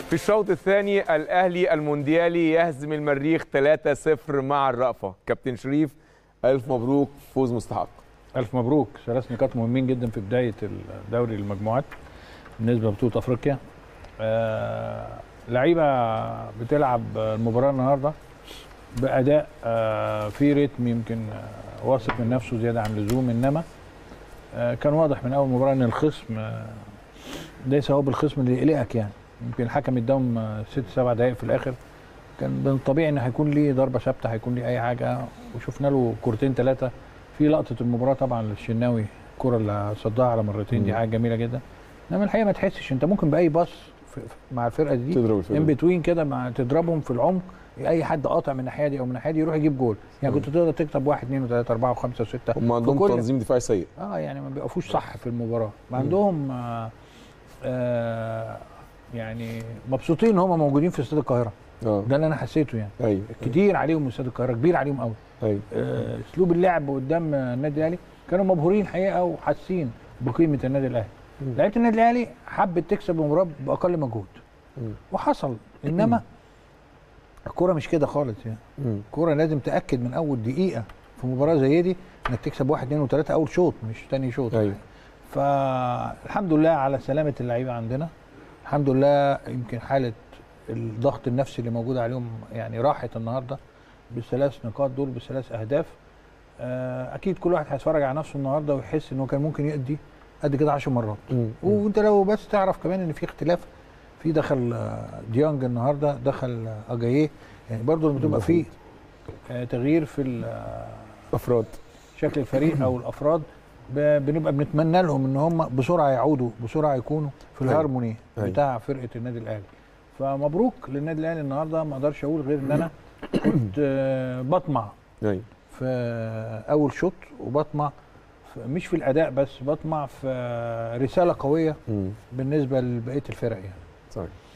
في الشوط الثاني الاهلي المونديالي يهزم المريخ 3-0 مع الرأفة كابتن شريف الف مبروك فوز مستحق ألف مبروك ثلاث نقاط مهمين جدا في بداية دوري المجموعات بالنسبة لبطولة أفريقيا آه لعيبة بتلعب المباراة النهاردة بأداء آه في ريتم يمكن آه واثق من نفسه زيادة عن اللزوم إنما آه كان واضح من أول مباراة إن الخصم آه ليس هو بالخصم اللي يقلقك يعني يمكن الحكم اداهم آه، ست سبع دقائق في الآخر كان من الطبيعي إن هيكون ليه ضربة ثابتة هيكون ليه أي حاجة وشفنا له كورتين ثلاثة في لقطه المباراه طبعا للشناوي الكره اللي صدها على مرتين دي مم. حاجه جميله جدا انما الحقيقه ما تحسش انت ممكن باي باص في- في- مع الفرقه دي تضرب الفرقة. ان بتوين كده مع تضربهم في العمق اي حد قاطع من الناحيه دي او من الناحيه دي يروح يجيب جول يعني كنت تقدر تكسب واحد اثنين وثلاثه اربعه وخمسه وسته هم عندهم كل- تنظيم دفاعي سيء اه يعني ما بيقفوش صح في المباراه ما عندهم آه آه يعني مبسوطين ان هم موجودين في استاد القاهره اه ده اللي انا حسيته يعني ايوه كتير عليهم استاد القاهره كبير عليهم قوي ايوه آه، اسلوب اللعب قدام النادي الاهلي كانوا مبهورين الحقيقه وحاسين بقيمه النادي الاهلي مم. لعيبه النادي الاهلي حبت تكسب المباراه باقل مجهود مم. وحصل انما الكوره مش كده خالص يعني مم. الكوره لازم تاكد من اول دقيقه في مباراه زي دي انك تكسب واحد اثنين وثلاثه اول شوط مش تاني شوط ايوه فالحمد لله على سلامه اللعيبه عندنا الحمد لله يمكن حاله الضغط النفسي اللي موجود عليهم يعني راحت النهارده بالثلاث نقاط دول بالثلاث اهداف آه، اكيد كل واحد هيتفرج على نفسه النهارده ويحس انه كان ممكن يأدي قد كده 10 مرات مم. وانت لو بس تعرف كمان ان في اختلاف في دخل آه، ديانج النهارده دخل آه، اجاييه يعني برضه لما تبقى في آه، تغيير في ال- آه، افراد شكل الفريق او الافراد ب- بنبقى بنتمنى لهم ان هم بسرعه يعودوا بسرعه يكونوا في أيوة. الهارموني أيوة. بتاع فرقه النادي الاهلي فمبروك للنادي الاهلي النهارده ما اقدرش اقول غير ان انا كنت آه، بطمع ايوه في اول شوط وبطمع في مش في الاداء بس بطمع في رساله قويه مم. بالنسبه لبقيه الفرق يعني صحيح